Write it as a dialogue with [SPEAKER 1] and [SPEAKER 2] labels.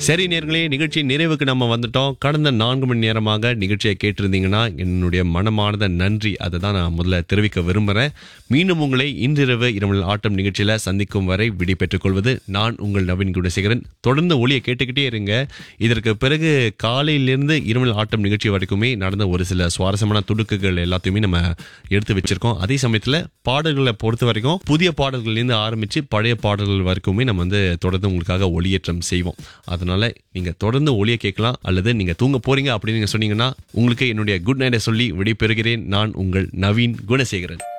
[SPEAKER 1] சரி நேர்களே நிகழ்ச்சி நிறைவுக்கு நம்ம வந்துட்டோம் கடந்த நான்கு மணி நேரமாக நிகழ்ச்சியை கேட்டிருந்தீங்கன்னா என்னுடைய மனமார்ந்த நன்றி அதை தான் நான் முதல்ல தெரிவிக்க விரும்புகிறேன் மீண்டும் உங்களை இன்றிரவு இரவு ஆட்டம் நிகழ்ச்சியில் சந்திக்கும் வரை விடை பெற்றுக் கொள்வது நான் உங்கள் நவீன் குணசேகரன் தொடர்ந்து ஒளியை கேட்டுக்கிட்டே இருங்க இதற்கு பிறகு காலையிலிருந்து இரவு ஆட்டம் நிகழ்ச்சி வரைக்குமே நடந்த ஒரு சில சுவாரஸ்யமான துடுக்குகள் எல்லாத்தையுமே நம்ம எடுத்து வச்சிருக்கோம் அதே சமயத்தில் பாடல்களை பொறுத்த வரைக்கும் புதிய பாடல்கள்லேருந்து ஆரம்பித்து பழைய பாடல்கள் வரைக்குமே நம்ம வந்து தொடர்ந்து உங்களுக்காக ஒளியேற்றம் செய்வோம் அதனால நீங்க தொடர்ந்து ஒளியை கேட்கலாம் அல்லது நீங்க தூங்க போறீங்க அப்படின்னு நீங்க சொன்னீங்கன்னா உங்களுக்கு என்னுடைய குட் நைட்டை சொல்லி விடைபெறுகிறேன் நான் உங்கள் நவீன் குணசேகரன்